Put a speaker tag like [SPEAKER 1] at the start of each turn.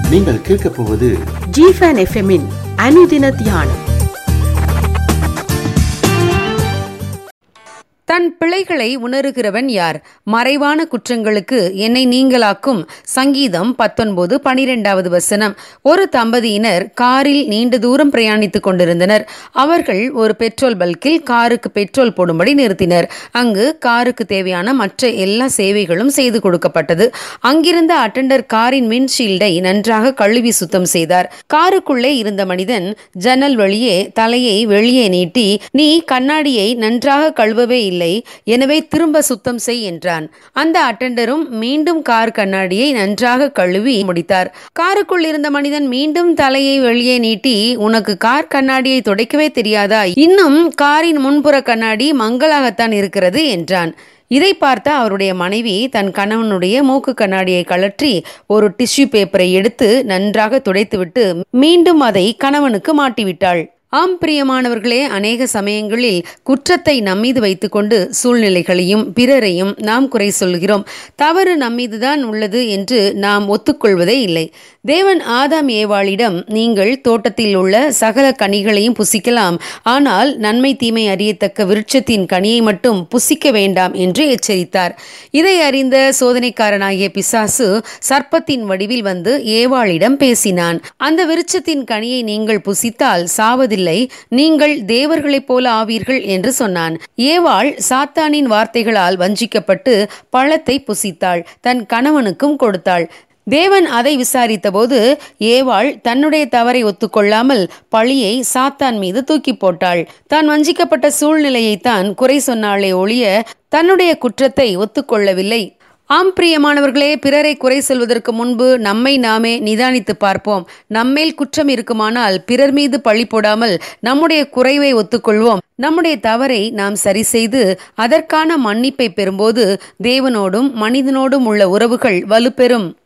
[SPEAKER 1] நீங்கள் கேட்கப் போவது
[SPEAKER 2] ஜிஃபன் எஃப்எம்மின் அனுதின தியானம்
[SPEAKER 3] தன் பிழைகளை உணருகிறவன் யார் மறைவான குற்றங்களுக்கு என்னை நீங்களாக்கும் சங்கீதம் பத்தொன்பது பனிரெண்டாவது வசனம் ஒரு தம்பதியினர் காரில் நீண்ட தூரம் பிரயாணித்துக் கொண்டிருந்தனர் அவர்கள் ஒரு பெட்ரோல் பல்கில் காருக்கு பெட்ரோல் போடும்படி நிறுத்தினர் அங்கு காருக்கு தேவையான மற்ற எல்லா சேவைகளும் செய்து கொடுக்கப்பட்டது அங்கிருந்த அட்டெண்டர் காரின் விண்ட்ஷீல்டை நன்றாக கழுவி சுத்தம் செய்தார் காருக்குள்ளே இருந்த மனிதன் ஜன்னல் வழியே தலையை வெளியே நீட்டி நீ கண்ணாடியை நன்றாக கழுவவே இல்லை எனவே திரும்ப சுத்தம் செய் என்றான் அந்த அட்டெண்டரும் மீண்டும் கார் கண்ணாடியை நன்றாக கழுவி முடித்தார் காருக்குள் இருந்த மனிதன் மீண்டும் தலையை வெளியே நீட்டி உனக்கு கார் கண்ணாடியை துடைக்கவே தெரியாதா இன்னும் காரின் முன்புற கண்ணாடி மங்களாகத்தான் இருக்கிறது என்றான் இதை பார்த்த அவருடைய மனைவி தன் கணவனுடைய மூக்கு கண்ணாடியை கழற்றி ஒரு டிஷ்யூ பேப்பரை எடுத்து நன்றாக துடைத்துவிட்டு மீண்டும் அதை கணவனுக்கு மாட்டிவிட்டாள் ஆம் பிரியமானவர்களே அநேக சமயங்களில் குற்றத்தை நம்மீது வைத்துக்கொண்டு சூழ்நிலைகளையும் பிறரையும் நாம் குறை சொல்கிறோம் தவறு நம்மீதுதான் உள்ளது என்று நாம் ஒத்துக்கொள்வதே இல்லை தேவன் ஆதாம் ஏவாளிடம் நீங்கள் தோட்டத்தில் உள்ள சகல கனிகளையும் புசிக்கலாம் ஆனால் நன்மை தீமை அறியத்தக்க விருட்சத்தின் கனியை மட்டும் புசிக்க வேண்டாம் என்று எச்சரித்தார் இதை அறிந்த சோதனைக்காரனாகிய பிசாசு சர்ப்பத்தின் வடிவில் வந்து ஏவாளிடம் பேசினான் அந்த விருட்சத்தின் கனியை நீங்கள் புசித்தால் சாவதில்லை நீங்கள் தேவர்களைப் போல ஆவீர்கள் என்று சொன்னான் ஏவாள் சாத்தானின் வார்த்தைகளால் வஞ்சிக்கப்பட்டு பழத்தை புசித்தாள் தன் கணவனுக்கும் கொடுத்தாள் தேவன் அதை விசாரித்தபோது ஏவாள் தன்னுடைய தவறை ஒத்துக்கொள்ளாமல் பழியை சாத்தான் மீது தூக்கி போட்டாள் தான் வஞ்சிக்கப்பட்ட சூழ்நிலையைத்தான் குறை சொன்னாளே ஒழிய தன்னுடைய குற்றத்தை ஒத்துக்கொள்ளவில்லை ஆம் பிரியமானவர்களே பிறரை குறை சொல்வதற்கு முன்பு நம்மை நாமே நிதானித்து பார்ப்போம் நம்மேல் குற்றம் இருக்குமானால் பிறர் மீது பழி போடாமல் நம்முடைய குறைவை ஒத்துக்கொள்வோம் நம்முடைய தவறை நாம் சரி செய்து அதற்கான மன்னிப்பை பெறும்போது தேவனோடும் மனிதனோடும் உள்ள உறவுகள் வலுப்பெறும்